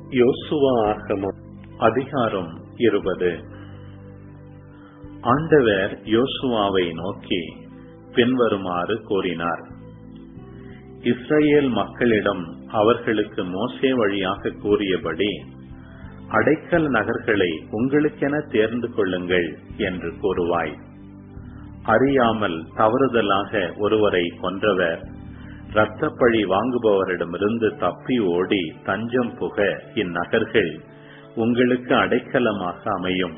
யோசுவா ஆகமம் அதிகாரம் இருபது ஆண்டவர் யோசுவாவை நோக்கி பின்வருமாறு கூறினார் இஸ்ரேல் மக்களிடம் அவர்களுக்கு மோசே வழியாக கூறியபடி அடைக்கல் நகர்களை உங்களுக்கென தேர்ந்து கொள்ளுங்கள் என்று கூறுவாய் அறியாமல் தவறுதலாக ஒருவரை கொன்றவர் இரத்தப்பழி வாங்குபவரிடமிருந்து தப்பி ஓடி தஞ்சம் புக இந்நகர்கள் உங்களுக்கு அடைக்கலமாக அமையும்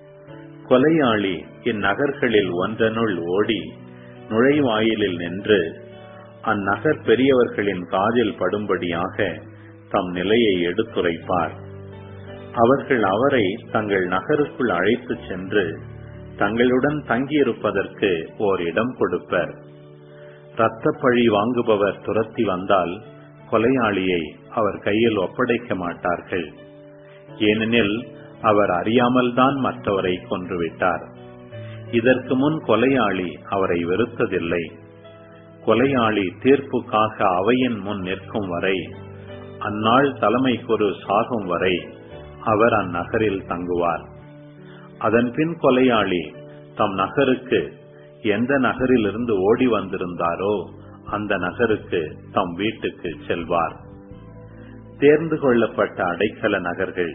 கொலையாளி இந்நகர்களில் ஒன்றனுள் ஓடி நுழைவாயிலில் நின்று அந்நகர் பெரியவர்களின் காதில் படும்படியாக தம் நிலையை எடுத்துரைப்பார் அவர்கள் அவரை தங்கள் நகருக்குள் அழைத்துச் சென்று தங்களுடன் தங்கியிருப்பதற்கு ஓர் இடம் கொடுப்பர் இரத்தப்பழி வாங்குபவர் துரத்தி வந்தால் கொலையாளியை அவர் கையில் ஒப்படைக்க மாட்டார்கள் ஏனெனில் அவர் அறியாமல்தான் மற்றவரை கொன்றுவிட்டார் இதற்கு முன் கொலையாளி அவரை வெறுத்ததில்லை கொலையாளி தீர்ப்புக்காக அவையின் முன் நிற்கும் வரை அந்நாள் தலைமை குரு சாகும் வரை அவர் அந்நகரில் தங்குவார் அதன்பின் கொலையாளி தம் நகருக்கு எந்த நகரிலிருந்து ஓடி வந்திருந்தாரோ அந்த நகருக்கு தம் வீட்டுக்கு செல்வார் தேர்ந்து கொள்ளப்பட்ட அடைக்கல நகர்கள்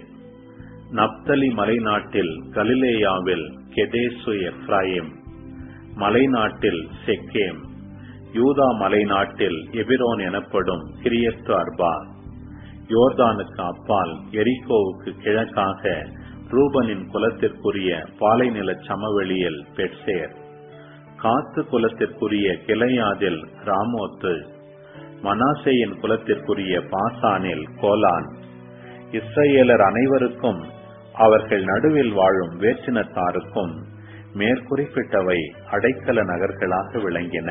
நப்தலி மலைநாட்டில் கலிலேயாவில் கெதேசு எப்ராயிம் மலைநாட்டில் செக்கேம் யூதா மலைநாட்டில் எபிரோன் எனப்படும் கிரியத்து அர்பா யோர்தானுக்கு அப்பால் எரிகோவுக்கு கிழக்காக ரூபனின் குலத்திற்குரிய பாலைநில சமவெளியில் பெட்சேர் காத்து குலத்திற்குரிய கிளையாதில் ராமோத்து மனாசேயின் குலத்திற்குரிய பாசானில் கோலான் இஸ்ரேலர் அனைவருக்கும் அவர்கள் நடுவில் வாழும் வேற்றினத்தாருக்கும் மேற்குறிப்பிட்டவை அடைக்கல நகர்களாக விளங்கின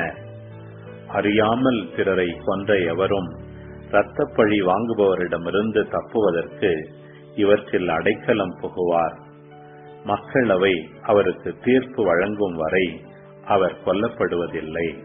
அறியாமல் பிறரை கொன்ற எவரும் இரத்தப்பழி வாங்குபவரிடமிருந்து தப்புவதற்கு இவற்றில் அடைக்கலம் புகுவார் மக்களவை அவருக்கு தீர்ப்பு வழங்கும் வரை அவர் கொல்லப்படுவதில்லை